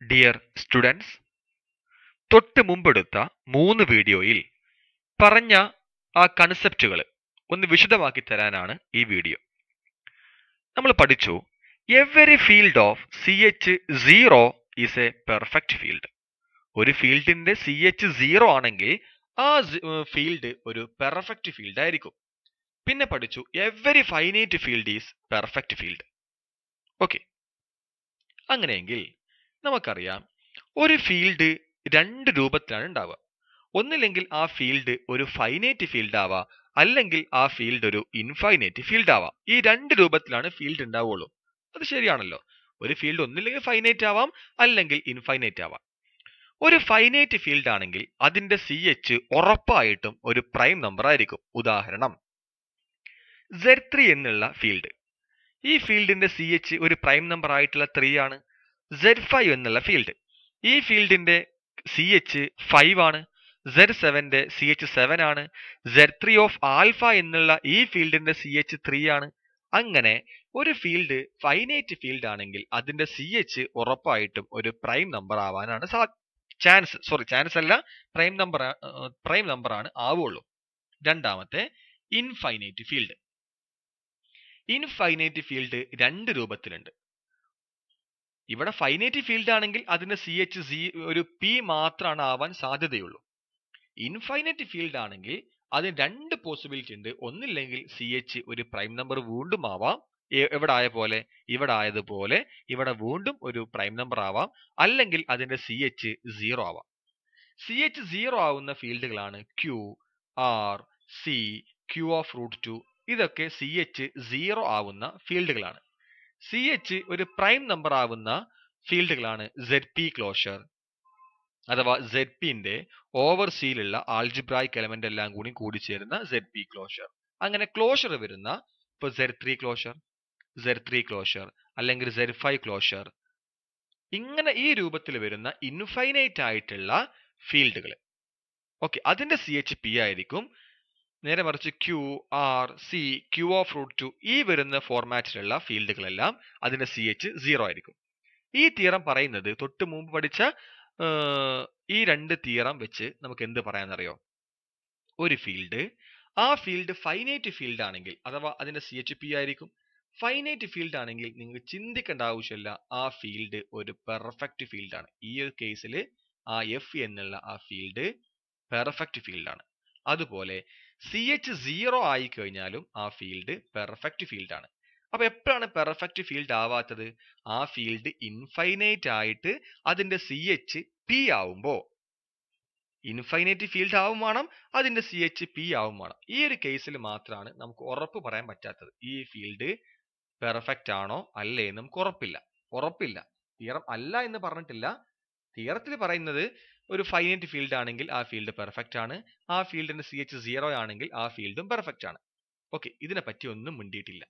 dear students തൊട്ട് മുമ്പെടുത്ത മൂന്ന് വീഡിയോയിൽ പറഞ്ഞ ആ കൺസെപ്റ്റുകൾ ഒന്ന് വിശദമാക്കി തരാനാണ് ഈ വീഡിയോ നമ്മൾ പഠിച്ചു every field of C H zero is a perfect field ഒരു ഫീൽഡിന്റെ സി എച്ച് സീറോ ആണെങ്കിൽ ആ ഫീൽഡ് ഒരു പെർഫെക്റ്റ് ഫീൽഡ് ആയിരിക്കും പിന്നെ പഠിച്ചു every finite field is perfect field okay അങ്ങനെയെങ്കിൽ നമുക്കറിയാം ഒരു ഫീൽഡ് രണ്ട് രൂപത്തിലാണ് ഉണ്ടാവുക ഒന്നില്ലെങ്കിൽ ആ ഫീൽഡ് ഒരു ഫൈനൈറ്റ് ഫീൽഡ് ആവാം അല്ലെങ്കിൽ ആ ഫീൽഡ് ഒരു ഇൻഫൈനൈറ്റ് ഫീൽഡ് ആവാം ഈ രണ്ട് രൂപത്തിലാണ് ഫീൽഡ് ഉണ്ടാവുള്ളൂ അത് ശരിയാണല്ലോ ഒരു ഫീൽഡ് ഒന്നില്ലെങ്കിൽ ഫൈനൈറ്റ് ആവാം അല്ലെങ്കിൽ ഇൻഫൈനൈറ്റ് ആവാം ഒരു ഫൈനൈറ്റ് ഫീൽഡ് ആണെങ്കിൽ അതിന്റെ സി എച്ച് ഉറപ്പായിട്ടും ഒരു പ്രൈം നമ്പർ ആയിരിക്കും ഉദാഹരണം സെഡ് ത്രീ എന്നുള്ള ഫീൽഡ് ഈ ഫീൽഡിന്റെ സി എച്ച് ഒരു പ്രൈം നമ്പർ ആയിട്ടുള്ള ത്രീ ആണ് സെഡ് ഫൈവ് എന്നുള്ള ഫീൽഡ് ഈ ഫീൽഡിന്റെ സി എച്ച് ഫൈവ് ആണ് സെഡ് സെവന്റെ സി എച്ച് സെവൻ ആണ് സെഡ് ത്രീ ഓഫ് ആൽഫ എന്നുള്ള ഈ ഫീൽഡിന്റെ സി എച്ച് ത്രീ ആണ് അങ്ങനെ ഒരു ഫീൽഡ് ഫൈനൈറ്റ് ഫീൽഡ് ആണെങ്കിൽ അതിന്റെ സി എച്ച് ഉറപ്പായിട്ടും ഒരു പ്രൈം നമ്പർ ആവാനാണ് സാ ചാൻസ് സോറി ചാൻസ് അല്ല പ്രൈം നമ്പർ പ്രൈം നമ്പർ ആണ് ആവുള്ളൂ രണ്ടാമത്തെ ഇൻഫൈനൈറ്റ് ഫീൽഡ് ഇൻഫൈനൈറ്റ് ഫീൽഡ് രണ്ട് രൂപത്തിലുണ്ട് ഇവിടെ ഫൈനൈറ്റ് ഫീൽഡ് ആണെങ്കിൽ അതിന്റെ സി എച്ച് സി ഒരു പി മാത്രമാണ് ആവാൻ സാധ്യതയുള്ളൂ ഇൻഫൈനൈറ്റ് ഫീൽഡ് ആണെങ്കിൽ അതിന് രണ്ട് പോസിബിലിറ്റി ഉണ്ട് ഒന്നില്ലെങ്കിൽ സി എച്ച് ഒരു പ്രൈം നമ്പർ വീണ്ടും ആവാം എവിടെ ആയ പോലെ ഇവിടെ ആയതുപോലെ ഇവിടെ വീണ്ടും ഒരു പ്രൈം നമ്പർ ആവാം അല്ലെങ്കിൽ അതിന്റെ സി എച്ച് സീറോ ആവാം സി എച്ച് സീറോ ആവുന്ന ഫീൽഡുകളാണ് Q R C Q of root two ഇതൊക്കെ സി എച്ച് സീറോ ആവുന്ന ഫീൽഡുകളാണ് സി എച്ച് ഒരു പ്രൈം നമ്പർ ആവുന്ന ഫീൽഡുകളാണ് സെഡ് പി ക്ലോഷർ അഥവാ സെഡ് പിന്റെ ഓവർ സിയിലുള്ള ആൾജിബ്രായിക് എലമെന്റ് എല്ലാം കൂടി കൂടിച്ചേരുന്ന സെഡ് പി ക്ലോഷർ അങ്ങനെ ക്ലോഷർ വരുന്ന ഇപ്പൊ Z three closure Z three closure അല്ലെങ്കിൽ സെഡ് ഫൈവ് ക്ലോഷർ ഇങ്ങനെ ഈ രൂപത്തിൽ വരുന്ന ഇൻഫൈനൈറ്റ് ആയിട്ടുള്ള ഫീൽഡുകൾ ഓക്കെ അതിന്റെ സി എച്ച് പി ആയിരിക്കും നേരെ മറിച്ച് Q R C Q of root two ഈ വരുന്ന ഫോർമാറ്റിലുള്ള ഫീൽഡുകളെല്ലാം അതിന്റെ സി എച്ച് സീറോ ആയിരിക്കും ഈ തീറം പറയുന്നത് തൊട്ട് മുമ്പ് പഠിച്ച ഈ രണ്ട് തീറം വെച്ച് നമുക്ക് എന്ത് പറയാന്നറിയോ ഒരു ഫീൽഡ് ആ ഫീൽഡ് ഫൈനൈറ്റ് ഫീൽഡ് ആണെങ്കിൽ അഥവാ അതിന്റെ സി എച്ച് പി ആയിരിക്കും ഫൈനൈറ്റ് ഫീൽഡ് ആണെങ്കിൽ നിങ്ങൾക്ക് ചിന്തിക്കേണ്ട ആവശ്യമില്ല ആ ഫീൽഡ് ഒരു പെർഫെക്റ്റ് ഫീൽഡ് ആണ് ഈ ഒരു കേസിൽ ആ എഫ് എന്നുള്ള ആ ഫീൽഡ് പെർഫെക്റ്റ് ഫീൽഡ് ആണ് അതുപോലെ സി എച്ച് സീറോ ആയി കഴിഞ്ഞാലും ആ ഫീൽഡ് പെർഫെക്റ്റ് ഫീൽഡ് ആണ് അപ്പൊ എപ്പോഴാണ് പെർഫെക്റ്റ് ഫീൽഡ് ആവാത്തത് ആ ഫീൽഡ് ഇൻഫൈനൈറ്റ് ആയിട്ട് അതിന്റെ സി എച്ച് പി ആവുമ്പോ ഇൻഫൈനൈറ്റ് ഫീൽഡ് ആവും വേണം അതിന്റെ സി എച്ച് പി ആവും വേണം ഈ ഒരു കേസിൽ മാത്രമാണ് നമുക്ക് ഉറപ്പ് പറയാൻ പറ്റാത്തത് ഈ ഫീൽഡ് പെർഫെക്റ്റ് ആണോ അല്ലേ എന്ന് നമുക്ക് ഉറപ്പില്ല ഉറപ്പില്ല തീറം അല്ല എന്ന് പറഞ്ഞിട്ടില്ല തീറത്തിൽ പറയുന്നത് ഒരു ഫൈനൈറ്റ് ഫീൽഡ് ആണെങ്കിൽ ആ ഫീൽഡ് പെർഫെക്റ്റ് ആണ് ആ ഫീൽഡിന്റെ സി എച്ച് സീറോ ആണെങ്കിൽ ആ ഫീൽഡും പെർഫെക്റ്റ് ആണ് ഓക്കെ ഇതിനെ പറ്റി ഒന്നും മിണ്ടിയിട്ടില്ല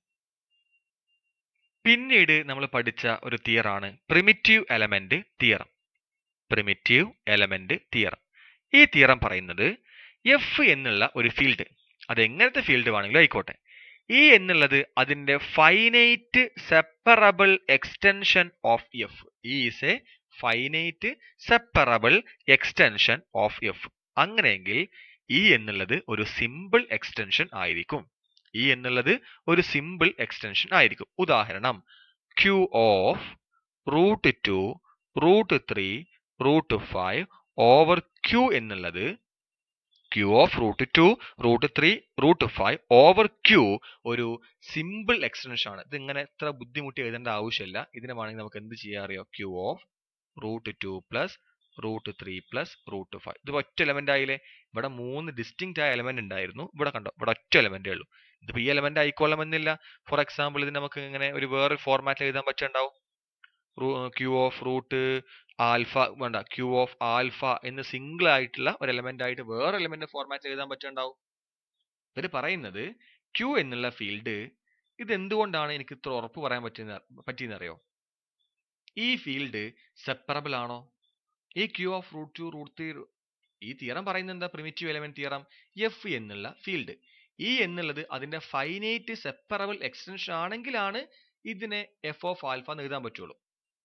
പിന്നീട് നമ്മൾ പഠിച്ച ഒരു തിയറാണ് primitive element theorem primitive element theorem ഈ തിയറം പറയുന്നത് എഫ് എന്നുള്ള ഒരു ഫീൽഡ് അത് എങ്ങനത്തെ ഫീൽഡ് വേണമെങ്കിലും ആയിക്കോട്ടെ ഈ എന്നുള്ളത് അതിന്റെ finite separable extension of F is a finite separable extension of F അങ്ങനെയെങ്കിൽ ഇ എന്നുള്ളത് ഒരു സിമ്പിൾ എക്സ്റ്റൻഷൻ ആയിരിക്കും ഇ എന്നുള്ളത് ഒരു സിമ്പിൾ എക്സ്റ്റൻഷൻ ആയിരിക്കും ഉദാഹരണം Q of root two root three root five over Q എന്നുള്ളത് Q of root two root three root five over Q ഒരു സിമ്പിൾ എക്സ്റ്റൻഷൻ ആണ് ഇത് ഇങ്ങനെ എത്ര ബുദ്ധിമുട്ടി എഴുതേണ്ട ആവശ്യമില്ല ഇതിനെ വേണമെങ്കിൽ നമുക്ക് എന്ത് ചെയ്യാൻ അറിയോ Q of root two plus root three plus root five ഇത് ഒറ്റ എലമെന്റ് ആയില്ലേ ഇവിടെ മൂന്ന് ഡിസ്റ്റിങ്റ്റ് ആയ എലമെന്റ് ഉണ്ടായിരുന്നു ഇവിടെ കണ്ടോ ഇവിടെ ഒറ്റ എലമെന്റേ ഉള്ളൂ ഇതിപ്പോ ഈ എലമെന്റ് ആയിക്കൊള്ളണമെന്നില്ല ഫോർ എക്സാമ്പിൾ ഇത് നമുക്ക് ഇങ്ങനെ ഒരു വേറെ ഫോർമാറ്റിൽ എഴുതാൻ പറ്റുണ്ടാവും ക്യൂ ഓഫ് റൂട്ട് ആൽഫ വേണ്ട ക്യൂ ഓഫ് ആൽഫ എന്ന് സിംഗിൾ ആയിട്ടുള്ള ഒരു എലമെന്റ് ആയിട്ട് വേറെ എലമെന്റ് ഫോർമാറ്റിൽ എഴുതാൻ പറ്റുണ്ടാവും ഇവര് പറയുന്നത് ക്യൂ എന്നുള്ള ഫീൽഡ് ഇത് എന്തുകൊണ്ടാണ് എനിക്ക് ഇത്ര ഉറപ്പ് പറയാൻ പറ്റുന്ന പറ്റിയെന്നറിയോ ഈ ഫീൽഡ് സെപ്പറബിൾ ആണോ ഈ Q of root two root three ഈ തിയറം പറയുന്നത് എന്താ പ്രിമിറ്റീവ് എലമെന്റ് തിയറം എഫ് എന്നുള്ള ഫീൽഡ് ഇ എന്നുള്ളത് അതിന്റെ ഫൈനൈറ്റ് സെപ്പറബിൾ എക്സ്റ്റൻഷൻ ആണെങ്കിലാണ് ഇതിനെ എഫ് ഓഫ് ആൽഫ എന്ന് എഴുതാൻ പറ്റുള്ളൂ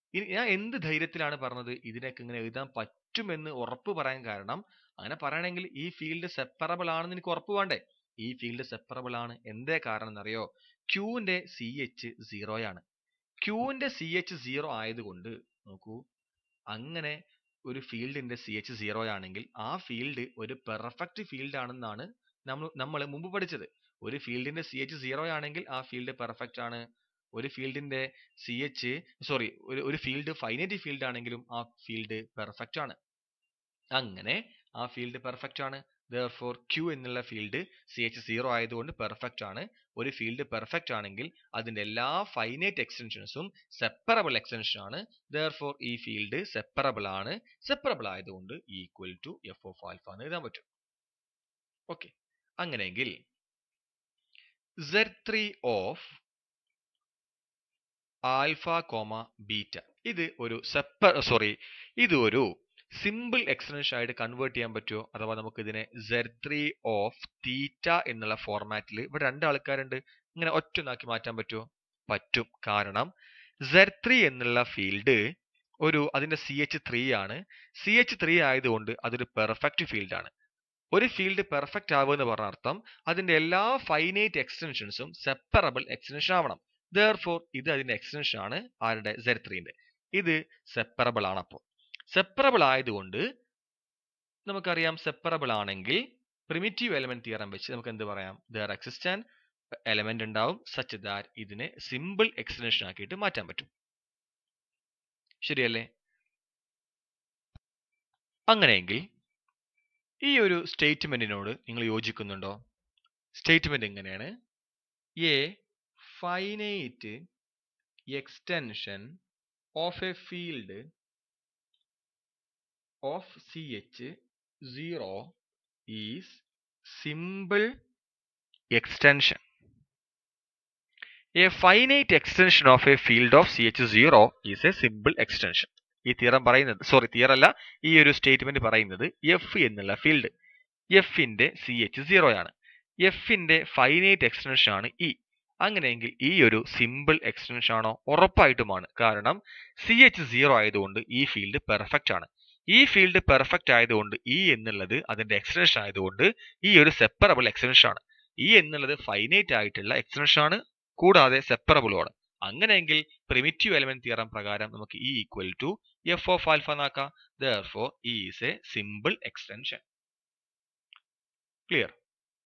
ഇനി ഞാൻ എന്ത് ധൈര്യത്തിലാണ് പറഞ്ഞത് ഇതിനൊക്കെ ഇങ്ങനെ എഴുതാൻ പറ്റുമെന്ന് ഉറപ്പ് പറയാൻ കാരണം അങ്ങനെ പറയണമെങ്കിൽ ഈ ഫീൽഡ് സെപ്പറബിൾ ആണെന്ന് എനിക്ക് ഉറപ്പ് വേണ്ടേ ഈ ഫീൽഡ് സെപ്പറബിൾ ആണ് എന്തേ കാരണം എന്നറിയോ ക്യൂവിന്റെ സി എച്ച് സീറോയാണ് ക്യൂവിന്റെ സി എച്ച് സീറോ ആയതുകൊണ്ട് നോക്കൂ അങ്ങനെ ഒരു ഫീൽഡിന്റെ സി എച്ച് സീറോ ആണെങ്കിൽ ആ ഫീൽഡ് ഒരു പെർഫെക്റ്റ് ഫീൽഡ് ആണെന്നാണ് നമ്മൾ നമ്മൾ മുമ്പ് പഠിച്ചത് ഒരു ഫീൽഡിന്റെ സി എച്ച് സീറോ ആണെങ്കിൽ ആ ഫീൽഡ് പെർഫെക്റ്റ് ആണ് ഒരു ഫീൽഡിന്റെ സി എച്ച് സോറി ഒരു ഒരു ഫീൽഡ് ഫൈനൈറ്റ് ഫീൽഡ് ആണെങ്കിലും ആ ഫീൽഡ് പെർഫെക്റ്റ് ആണ് അങ്ങനെ ആ ഫീൽഡ് പെർഫെക്റ്റ് ആണ് ദർഫോർ ക്യൂ എന്നുള്ള ഫീൽഡ് സി എച്ച് സീറോ ആയതുകൊണ്ട് പെർഫെക്റ്റ് ആണ് ഒരു ഫീൽഡ് പെർഫെക്റ്റ് ആണെങ്കിൽ അതിന്റെ എല്ലാ ഫൈനൈറ്റ് എക്സ്റ്റൻഷൻസും സെപ്പറബിൾ എക്സ്റ്റൻഷൻ ആണ് ദർഫോർ ഈ ഫീൽഡ് സെപ്പറബിൾ ആണ് സെപ്പറബിൾ ആയതുകൊണ്ട് equal to F of alpha എന്ന് എഴുതാൻ പറ്റും ഓക്കെ അങ്ങനെയെങ്കിൽ Z3 of alpha comma beta ഇത് ഒരു സെപ്പ സോറി ഇത് ഒരു സിമ്പിൾ എക്സ്റ്റൻഷൻ ആയിട്ട് കൺവേർട്ട് ചെയ്യാൻ പറ്റുമോ അഥവാ നമുക്ക് ഇതിനെ Z3 ഓഫ് തീറ്റ എന്നുള്ള ഫോർമാറ്റിൽ ഇവിടെ രണ്ട് ആൾക്കാരുണ്ട് ഇങ്ങനെ ഒറ്റൊന്നാക്കി മാറ്റാൻ പറ്റുമോ പറ്റും കാരണം Z3 എന്നുള്ള ഫീൽഡ് ഒരു അതിന്റെ സി എച്ച് ത്രീ ആണ് സി എച്ച് ത്രീ ആയതുകൊണ്ട് അതൊരു പെർഫെക്റ്റ് ഫീൽഡ് ആണ് ഒരു ഫീൽഡ് പെർഫെക്റ്റ് ആവുക എന്ന് പറഞ്ഞ അർത്ഥം അതിന്റെ എല്ലാ ഫൈനൈറ്റ് എക്സ്റ്റൻഷൻസും സെപ്പറബിൾ എക്സ്റ്റൻഷൻ ആവണം ദർഫോർ ഇത് അതിന്റെ എക്സ്റ്റൻഷൻ ആണ് ആരുടെ സെഡ് ത്രീന്റെ ഇത് സെപ്പറബിൾ ആണ് അപ്പോൾ സെപ്പറബിൾ ആയതുകൊണ്ട് നമുക്കറിയാം സെപ്പറബിൾ ആണെങ്കിൽ പ്രിമിറ്റീവ് എലമെന്റ് തിയറം വെച്ച് നമുക്ക് എന്ത് പറയാം ദർ എക്സിസ്റ്റ് ആൻ എലമെന്റ് ഉണ്ടാവും സച്ച് ദാറ്റ് ഇതിനെ സിമ്പിൾ എക്സ്റ്റൻഷൻ ആക്കിയിട്ട് മാറ്റാൻ പറ്റും ശരിയല്ലേ അങ്ങനെയെങ്കിൽ ഈ ഒരു സ്റ്റേറ്റ്മെന്റിനോട് നിങ്ങൾ യോജിക്കുന്നുണ്ടോ സ്റ്റേറ്റ്മെന്റ് എങ്ങനെയാണ് a finite extension of a field of C H zero is simple extension a finite extension of a field of C H zero is a simple extension ഈ തിയറം പറയുന്നത് സോറി തിയർ അല്ല ഈ ഒരു സ്റ്റേറ്റ്മെന്റ് പറയുന്നത് F എന്നുള്ള field എഫിന്റെ C H zero ആണ് എഫിന്റെ ഫൈനൈറ്റ് എക്സ്റ്റൻഷൻ ആണ് ഇ അങ്ങനെയെങ്കിൽ ഈ ഒരു സിമ്പിൾ എക്സ്റ്റൻഷൻ ആണോ ഉറപ്പായിട്ടുമാണ് കാരണം സി എച്ച് സീറോ ആയതുകൊണ്ട് ഈ ഫീൽഡ് പെർഫെക്റ്റ് ആണ് ഈ ഫീൽഡ് പെർഫെക്റ്റ് ആയതുകൊണ്ട് ഇ എന്നുള്ളത് അതിന്റെ എക്സ്റ്റൻഷൻ ആയതുകൊണ്ട് ഈ ഒരു സെപ്പറബിൾ എക്സ്റ്റൻഷൻ ആണ് ഇ എന്നുള്ളത് ഫൈനൈറ്റ് ആയിട്ടുള്ള എക്സ്റ്റൻഷൻ ആണ് കൂടാതെ സെപ്പറബിളും ആണ് അങ്ങനെയെങ്കിൽ പ്രിമിറ്റീവ് എലമെന്റ് തിയറം പ്രകാരം നമുക്ക് E equal to F of alpha എന്നാക്കാം therefore E is a simple extension clear